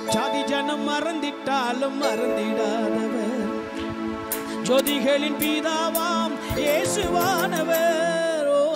ஜாதி ஜனம் மறந்திட்டாலும் மறந்திடாதவர் ஜோதிகளின் பிதாவாம் இயேசுவானவர் ஓ.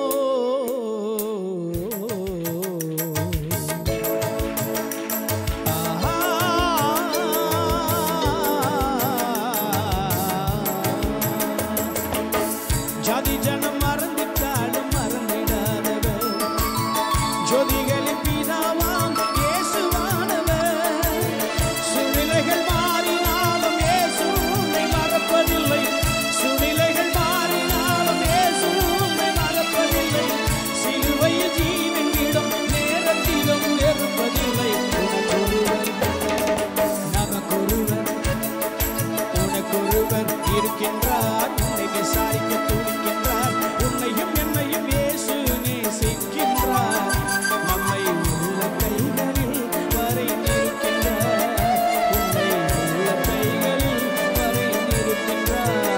ஆஹா. ஜாதி ஜனம் மறந்திட்டாலும் மறந்திடாதவர் ஜோதிகளின் பிதாவாம் இயேசுவானவர் சூழ்நிலைகள் மாறினாலும் இயேசு உன்னை மறப்பதில்லை சூழ்நிலைகள் மாறினாலும் இயேசு உன்னை மறப்பதில்லை சிலுவையில் ஜீவன் விடும் நேரத்திலும் நெருப்பதில்லை உனக்கொருவர் நமக்கொருவர் உனக்கொருவர் இருக்கின்றார் உன்னை விசாரிக்க துடிக்கின்றார் உன்னையும் என்னையும் இயேசு நேசிக்கின்றார் நம்மை உள்ள கைகளில் வரைந்திருக்கின்றார் உன்னை உள்ள கைகளில் வரைந்திருக்கின்றார்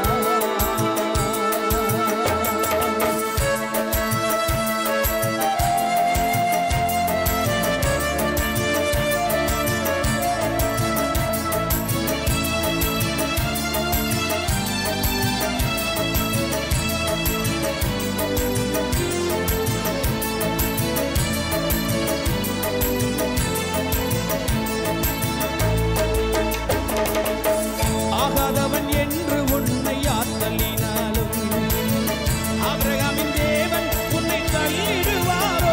ஆகாதவன் என்று உன்னை யார் தள்ளினாலும் ஆபிரகாமின் தேவன் உன்னை தள்ளிடுவாரோ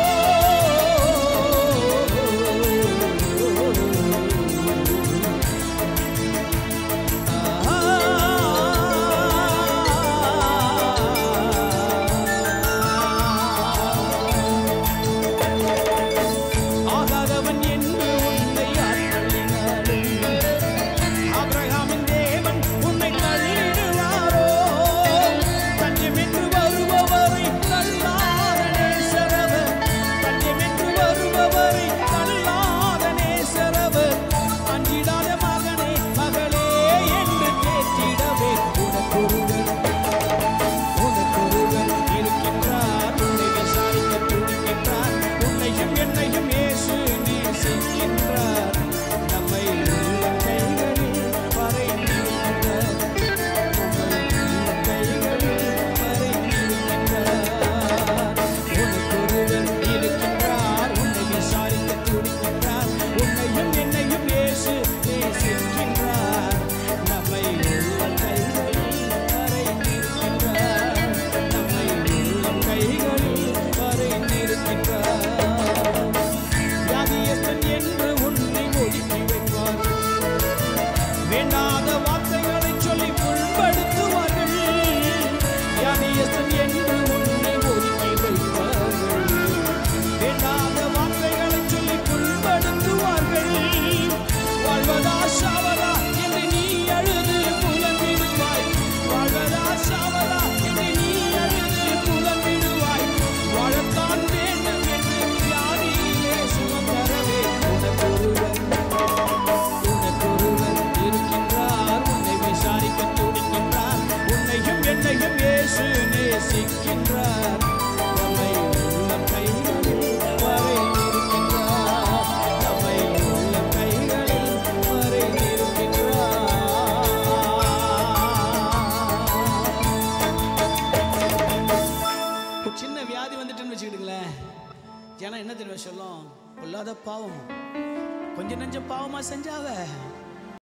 ஆகாதவன் என்று உன்னை யார் தள்ளினாலும் ஆபிரகாமின் தேவன் உன்னை தள்ளிடுவாரோ தஞ்சம் என்று வருபவரை தள்ளாத நேசரவர் தஞ்சம் என்று வருபவரை தள்ளாத நேசரவர் அஞ்சிடாத மகனே மகளே என்று கேட்டிடவே உனக்கொருவர் உனக்கொருவர் இருக்கின்றார் உன்னை விசாரிக்க துடிக்கின்றார் உன்னையும் என்னையும் இயேசு நேசிக்கின்றார் நம்மை உள்ள கைகளில் வரைந்திருக்கின்றார் நம்மை உள்ள கைகளில் வரைந்திருக்கின்றார் உனக்கொருவர் இருக்கின்றார் உன்னை விசாரிக்க துடிக்கின்றார் உன்னையும் என்னையும் இயேசு நேசிக்கின்றார் நம்மை உள்ள கைகளில் வரைந்திருக்கின்றார் நம்மை உள்ள கைகளில் வரைந்திருக்கின்றார் வியாதியஸ்தன் என்று உன்னை ஒதுக்கி வைப்பார் வேண்டாத வார்த்தைகளை சொல்லி புண்படுத்துவார்கள் வியாதியஸ்தன் என்று உன்னை ஒதுக்கி வைப்பார்கள் வேண்டாத வார்த்தைகளை சொல்லி புண்படுத்துவார்கள் வாழ்வதா சாவதா என்று நீ அழுது புலம்பிடுவாய் வாழ்வதா சாவதா என்று நீ அழுது புலம்பிடுவாய் வாழத்தான் வேண்டும் என்று வியாதியிலே சுகம் தரவே உனக்கொருவர் உனக்கொருவர் இருக்கின்றார் உன்னை விசாரிக்க துடிக்கின்றார் உன்னையும் என்னையும் இயேசு நேசிக்கின்றார் நம்மை உள்ள கைகளில் வரைந்திருக்கின்றார் நம்மை உள்ள கைகளில் வரைந்திருக்கின்றார் ஒரு சின்ன வியாதி வந்துட்டுன்னு வச்சுக்கிட்டுங்களேன் ஜனம் என்ன தெரியுமா சொல்லும் பொல்லாத பாவம் கொஞ்சம் நஞ்சம் பாவமா செஞ்சாவ